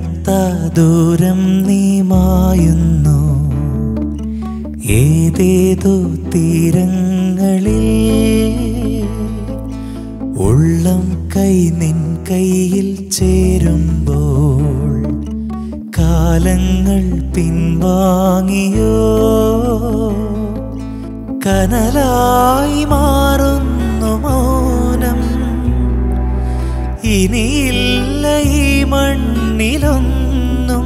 നീയെത്താ ദൂരം നീ മായുന്നു ഏതേതോ തീരങ്ങളിൽ ഉള്ളം കൈ നിൻ കയ്യിൽ ചേരുമ്പോൾ കാലങ്ങൾ പിൻവാങ്ങിയോ കനലായി മാറുന്നു മൗനം ഇനിയില്ല ഈ മണ്ണിലൊന്നും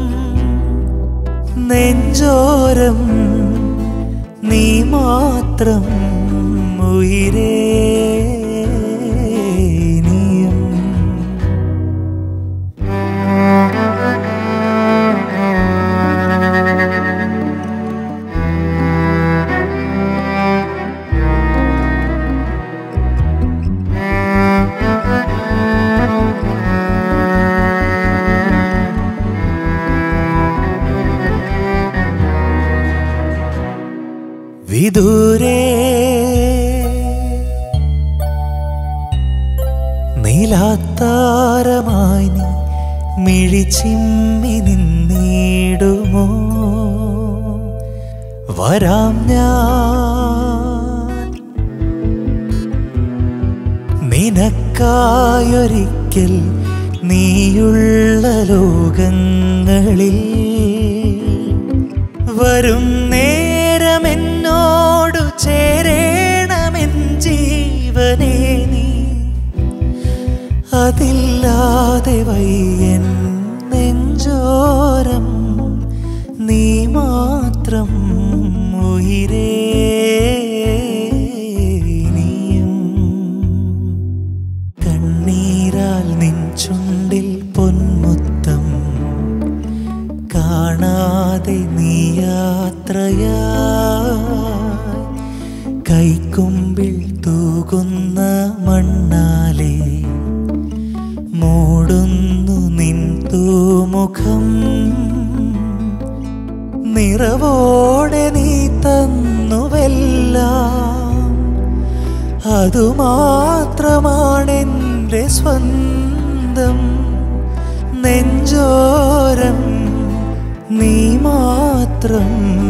നെഞ്ചോരം നീ മാത്രം ഉയരേ നീയും വിദൂരേ നീലാത്താരമായി നീ മിഴിച്ചിമ്മി നിന്നിടുമോ വരാം ഞാൻ നിനക്കായൊരിക്കൽ നീയുള്ള ലോകങ്ങളിൽ വരും നേരമെന്നോടു ചേരേണമെൻ ജീവനേ നീ അതില്ലാതെ വയ്യൻ നെഞ്ചോരം നീ മാത്രം ഉയരേ നീയും കണ്ണീരാൽ നിൻ ചുണ്ടിൽ പൊന്മുത്തം കാണാതെ നീ യാത്രയാ കൈക്കുമ്പിൽ തൂകുന്ന മണ്ണാലെ മൂടുന്നു നിൻ തൂമുഖം നിറവോടെ നീ തന്നുവെല്ലാം അതുമാത്രമാണെൻ്റെ സ്വന്തം നെഞ്ചോരം നീ മാത്രം